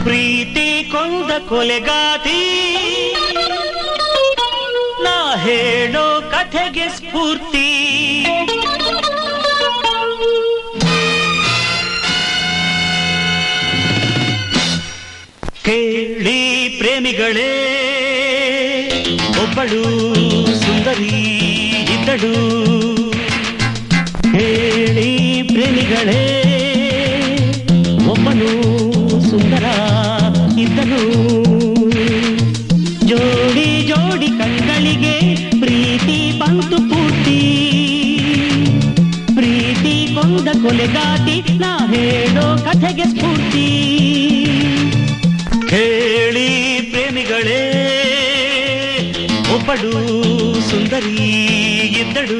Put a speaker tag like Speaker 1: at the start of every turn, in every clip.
Speaker 1: ಪ್ರೀತಿ ಕೊಂದ ಕೊಲೆಗಾತಿ ನಾ ಹೇಳೋ ಕಥೆಗೆ ಸ್ಫೂರ್ತಿ ಕೇಳಿ ಪ್ರೇಮಿಗಳೇ ಒಬ್ಬಳು ಸುಂದರಿ ಇದ್ದಳು ಹೇಳಿ ಪ್ರೇಮಿಗಳೇ ಒಬ್ಬನು ಸುಂದರ ಇದ್ದನು ಜೋಡಿ ಜೋಡಿ ಕಣ್ಗಳಿಗೆ ಪ್ರೀತಿ ಬಂತು ಪೂರ್ತಿ ಪ್ರೀತಿ ಕೊಂದ ಕೊಲೆಗಾತಿ ನಾ ಹೇಳೋ ಕಥೆಗೆ ಸ್ಫೂರ್ತಿ ಹೇಳಿ ಪ್ರೇಮಿಗಳೇ ಒಬ್ಬಳು ಸುಂದರಿ ಇದ್ದಳು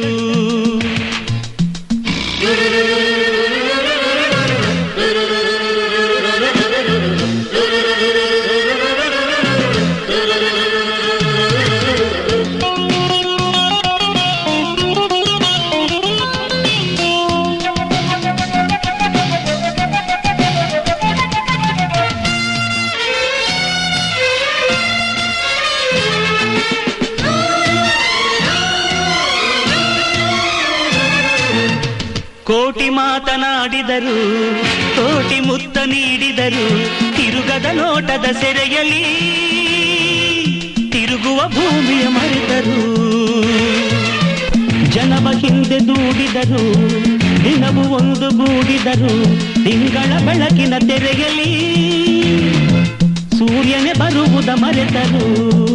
Speaker 1: ಕೋಟಿ ಮಾತನಾಡಿದರು ಕೋಟಿ ಮುತ್ತ ನೀಡಿದರು ತಿರುಗದ ನೋಟದ ಸೆರೆಯಲಿ ತಿರುಗುವ ಭೂಮಿಯ ಮರೆತರು ಜನವ ಹಿಂದೆ ದೂಡಿದರು ದಿನವು ಒಂದು ಗೂಡಿದರು ತಿಂಗಳ ಬೆಳಕಿನ ತೆರೆಯಲಿ ಸೂರ್ಯನೇ ಬರುವುದ ಮರೆತರು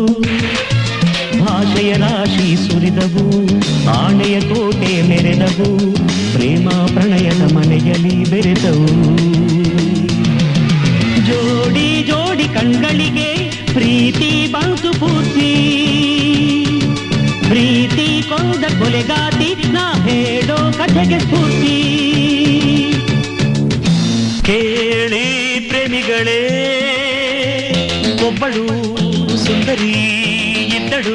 Speaker 1: ಭಾಷೆಯ ರಾಶಿ ಸುರಿದವು ಆಣೆಯ ಕೋಟೆ ಮೆರೆದವು ಪ್ರೇಮ ಪ್ರಣಯದ ಮನೆಯಲ್ಲಿ ಬೆರೆತವು ಜೋಡಿ ಜೋಡಿ ಕಣ್ಗಳಿಗೆ ಪ್ರೀತಿ ಬಂತು ಪೂರ್ತಿ ಪ್ರೀತಿ ಕೊಂದ ಕೊಲೆಗಾತಿ ನಾ ಹೇಳೋ ಕಥೆಗೆ ಸ್ಫೂರ್ತಿ ಕೇಳಿ ಪ್ರೇಮಿಗಳೇ ಒಬ್ಬಳು ಸುಂದರಿ ಇದ್ದಳು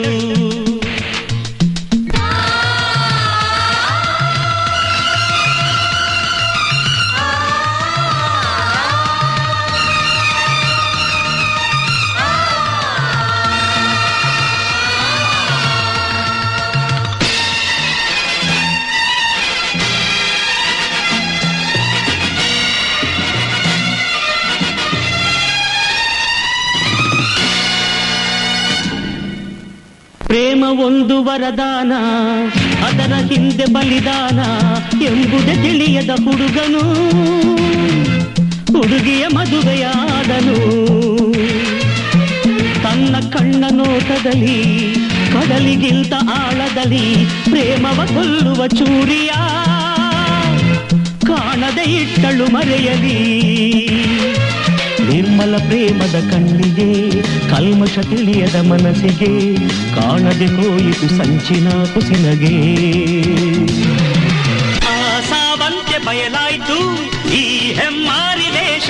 Speaker 1: ಪ್ರೇಮ ಒಂದು ವರದಾನ ಅದರ ಹಿಂದೆ ಬಲಿದಾನ ಎಂಬುದೇ ತಿಳಿಯದ ಹುಡುಗನು ಹುಡುಗಿಯ ಮದುವೆಯಾದನು ತನ್ನ ಕಣ್ಣ ನೋಟದಲ್ಲಿ ಕಡಲಿಗಿಂತ ಆಳದಲ್ಲಿ ಪ್ರೇಮವ ಕೊಲ್ಲುವ ಚೂರಿಯ ಕಾಣದೆ ಇಟ್ಟಳು ಮರೆಯಲಿ ನಿರ್ಮಲ ಪ್ರೇಮದ ಕಣ್ಣಿಗೆ ಕಲ್ಮಶ ತಿಳಿಯದ ಮನಸ್ಸಿಗೆ ಕಾಣದೆ ಹೋಯಿತು ಸಂಚಿನ ಕುಸಿನಗೆ ಆ ಸಾವಂತೆ ಬಯಲಾಯ್ತು ಈ ಹೆಮ್ಮಾರಿ ವೇಷ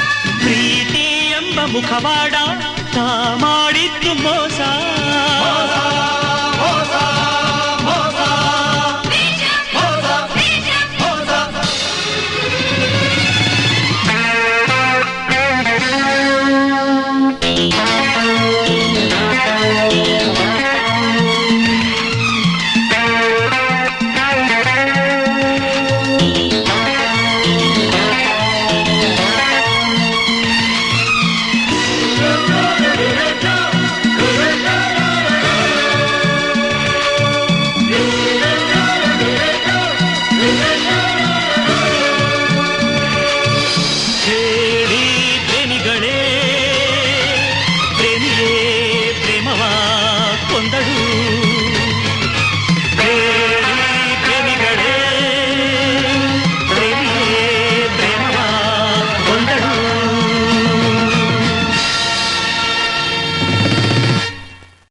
Speaker 1: ಪ್ರೀತಿ ಎಂಬ ಮುಖವಾಡ ತಾ ಮಾಡಿದ್ದು ಮೋಸ